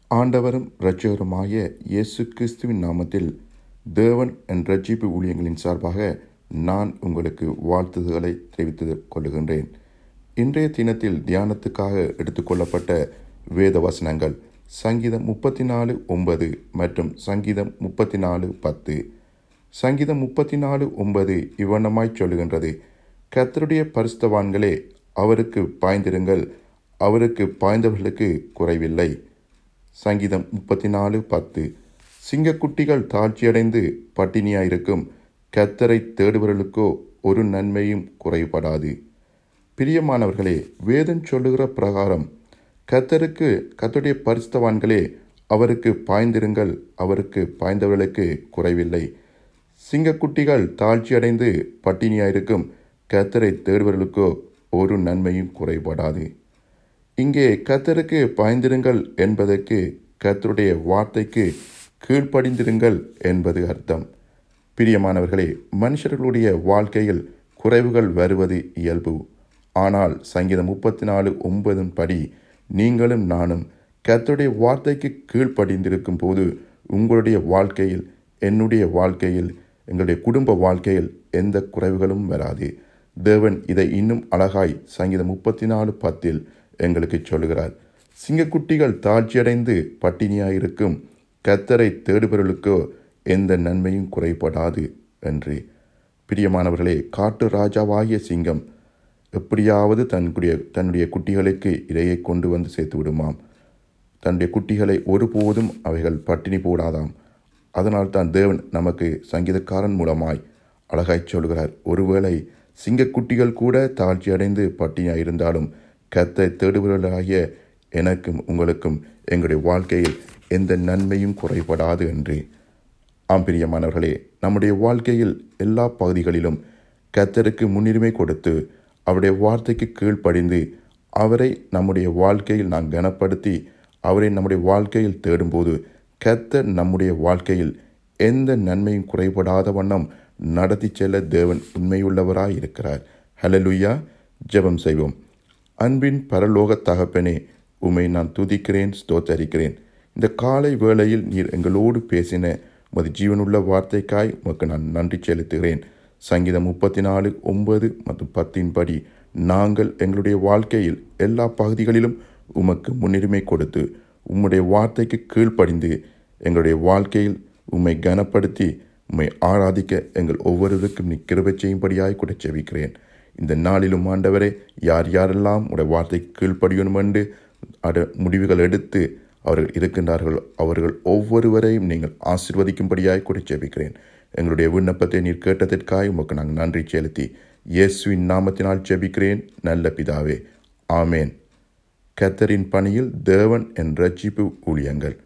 ஆண்டவரும் இரட்சகருமாய இயேசு கிறிஸ்துவின் நாமத்தில் தேவன் என் ரட்சிப்பு ஊழியங்களின் சார்பாக நான் உங்களுக்கு வாழ்த்துதல்களை தெரிவித்துக் கொள்ளுகின்றேன் இன்றைய தினத்தில் தியானத்துக்காக எடுத்துக்கொள்ளப்பட்ட வேத வசனங்கள் சங்கீதம் முப்பத்தி நாலு ஒன்பது மற்றும் சங்கீதம் முப்பத்தி நாலு பத்து சங்கீதம் முப்பத்தி நாலு ஒன்பது இவ்வண்ணமாய் சொல்லுகின்றது கர்த்தருடைய பரிசுத்தவான்களே அவருக்கு பாய்ந்திருங்கள் அவருக்கு பாய்ந்தவர்களுக்கு குறைவில்லை சங்கீதம் முப்பத்தி நாலு பத்து சிங்கக்குட்டிகள் தாழ்ச்சியடைந்து பட்டினியாயிருக்கும் கத்தரை தேடுபவர்களுக்கோ ஒரு நன்மையும் குறைபடாது பிரியமானவர்களே வேதம் சொல்லுகிற பிரகாரம் கத்தருக்கு கத்தருடைய பரிசுத்தவான்களே அவருக்கு பாய்ந்திருங்கள் அவருக்கு பாய்ந்தவர்களுக்கு குறைவில்லை சிங்கக்குட்டிகள் தாழ்ச்சியடைந்து பட்டினியாயிருக்கும் கத்தரை தேடுபவர்களுக்கோ ஒரு நன்மையும் குறைபடாது இங்கே கத்தருக்கு பாய்ந்திருங்கள் என்பதற்கு கத்தருடைய வார்த்தைக்கு கீழ்ப்படிந்திருங்கள் என்பது அர்த்தம் பிரியமானவர்களே மனுஷர்களுடைய வாழ்க்கையில் குறைவுகள் வருவது இயல்பு ஆனால் சங்கீதம் முப்பத்தி நாலு ஒன்பதும் படி நீங்களும் நானும் கத்தருடைய வார்த்தைக்கு கீழ்ப்படிந்திருக்கும் போது உங்களுடைய வாழ்க்கையில் என்னுடைய வாழ்க்கையில் எங்களுடைய குடும்ப வாழ்க்கையில் எந்த குறைவுகளும் வராது தேவன் இதை இன்னும் அழகாய் சங்கீதம் முப்பத்தி நாலு பத்தில் எங்களுக்கு சொல்கிறார் சிங்கக்குட்டிகள் தாழ்ச்சியடைந்து பட்டினியாயிருக்கும் கத்தரை தேடுபவர்களுக்கோ எந்த நன்மையும் குறைபடாது என்று பிரியமானவர்களே காட்டு ராஜாவாகிய சிங்கம் எப்படியாவது தன்னுடைய தன்னுடைய குட்டிகளுக்கு இரையை கொண்டு வந்து சேர்த்து விடுமாம் தன்னுடைய குட்டிகளை ஒருபோதும் அவைகள் பட்டினி போடாதாம் அதனால் தான் தேவன் நமக்கு சங்கீதக்காரன் மூலமாய் அழகாய் சொல்கிறார் ஒருவேளை சிங்கக்குட்டிகள் கூட தாழ்ச்சி அடைந்து பட்டினியாக இருந்தாலும் கத்தை தேடுபவர்களாகிய எனக்கும் உங்களுக்கும் எங்களுடைய வாழ்க்கையில் எந்த நன்மையும் குறைபடாது என்று ஆம்பிரியமானவர்களே நம்முடைய வாழ்க்கையில் எல்லா பகுதிகளிலும் கத்தருக்கு முன்னுரிமை கொடுத்து அவருடைய வார்த்தைக்கு கீழ்ப்படிந்து அவரை நம்முடைய வாழ்க்கையில் நாம் கனப்படுத்தி அவரை நம்முடைய வாழ்க்கையில் தேடும்போது கத்தர் நம்முடைய வாழ்க்கையில் எந்த நன்மையும் குறைபடாத வண்ணம் நடத்தி செல்ல தேவன் உண்மையுள்ளவராய் இருக்கிறார் ஹலலுயா ஜெபம் செய்வோம் அன்பின் பரலோக தகப்பனே உமை நான் துதிக்கிறேன் ஸ்தோத்தரிக்கிறேன் இந்த காலை வேளையில் நீர் எங்களோடு பேசின உமது ஜீவனுள்ள வார்த்தைக்காய் உமக்கு நான் நன்றி செலுத்துகிறேன் சங்கீதம் முப்பத்தி நாலு ஒன்பது மற்றும் பத்தின் படி நாங்கள் எங்களுடைய வாழ்க்கையில் எல்லா பகுதிகளிலும் உமக்கு முன்னுரிமை கொடுத்து உம்முடைய வார்த்தைக்கு கீழ்ப்படிந்து எங்களுடைய வாழ்க்கையில் உம்மை கனப்படுத்தி உம்மை ஆராதிக்க எங்கள் ஒவ்வொருவருக்கும் நீ கிருபை செய்யும்படியாய் கூட செவிக்கிறேன் இந்த நாளிலும் ஆண்டவரே யார் யாரெல்லாம் உடைய வார்த்தைக்கு கீழ்ப்படியணும் என்று அட முடிவுகள் எடுத்து அவர்கள் இருக்கின்றார்கள் அவர்கள் ஒவ்வொருவரையும் நீங்கள் ஆசிர்வதிக்கும்படியாய் கூட ஜெபிக்கிறேன் எங்களுடைய விண்ணப்பத்தை நீர் கேட்டதற்காக உமக்கு நாங்கள் நன்றி செலுத்தி இயேசுவின் நாமத்தினால் ஜெபிக்கிறேன் நல்ல பிதாவே ஆமேன் கத்தரின் பணியில் தேவன் என் ரட்சிப்பு ஊழியங்கள்